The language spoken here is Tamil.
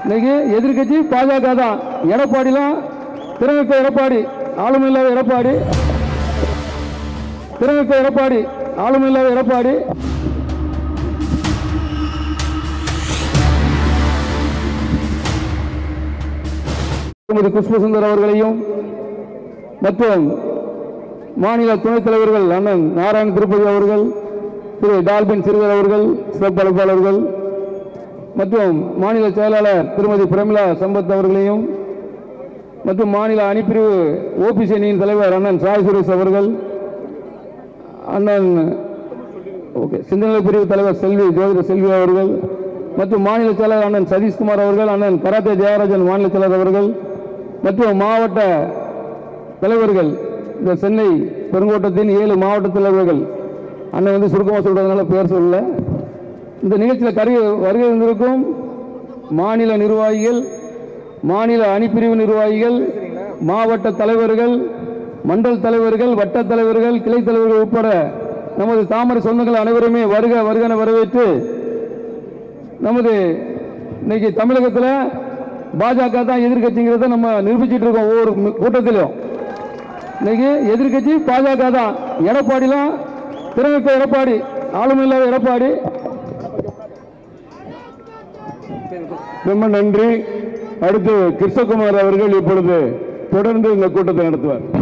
இன்னைக்கு எதிர்க்கட்சி பாஜக தான் எடப்பாடிலாம் திறமைக்க எடப்பாடி ஆளுமை இல்லாத எடப்பாடி திறமைக்க எடப்பாடி ஆளுமை இல்லாத எடப்பாடி திருமதி குஷ்பு சுந்தர் அவர்களையும் மற்றும் மாநில துணைத் தலைவர்கள் அண்ணன் நாராயண திருப்பதி அவர்கள் திரு டால்பின் சிறுவர் அவர்கள் சிறப்பு அழைப்பாளர்கள் மற்றும் மாநில செயலாளர் திருமதி பிரமிளா சம்பத் அவர்களையும் மற்றும் மாநில அணிப்பிரிவு ஓபிசி அணியின் தலைவர் அண்ணன் சாய் சுரேஷ் அவர்கள் அண்ணன் ஓகே சிந்தனை பிரிவு தலைவர் செல்வி ஜோதிட செல்வி அவர்கள் மற்றும் மாநில செயலாளர் அண்ணன் சதீஷ்குமார் அவர்கள் அண்ணன் கராத்தே ஜெயராஜன் மாநில செயலர் அவர்கள் மற்றும் மாவட்ட தலைவர்கள் இந்த சென்னை பெருங்கோட்டத்தின் ஏழு மாவட்ட தலைவர்கள் அண்ணன் வந்து சுருக்கமாக சொல்றதுனால பேர் சொல்லல இந்த நிகழ்ச்சியில் கரு வருகை வந்திருக்கும் மாநில நிர்வாகிகள் மாநில அணிப்பிரிவு நிர்வாகிகள் மாவட்ட தலைவர்கள் மண்டல் தலைவர்கள் வட்ட தலைவர்கள் கிளை தலைவர்கள் உட்பட நமது தாமரை சொந்தங்கள் அனைவருமே வருக வருகன வரவேற்று நமது இன்னைக்கு தமிழகத்தில் பாஜக தான் எதிர்கட்சிங்கிறத நம்ம நிரூபிச்சிட்டு இருக்கோம் ஒவ்வொரு மி- கூட்டத்திலும் இன்னைக்கு எதிர்கட்சி பாஜக தான் எடப்பாடிலாம் திறமைக்க எடப்பாடி ஆளுமை இல்லாத எடப்பாடி ரொம்ப நன்றி அடுத்து கிருஷ்ணகுமார் அவர்கள் இப்பொழுது தொடர்ந்து இந்த கூட்டத்தை நடத்துவார்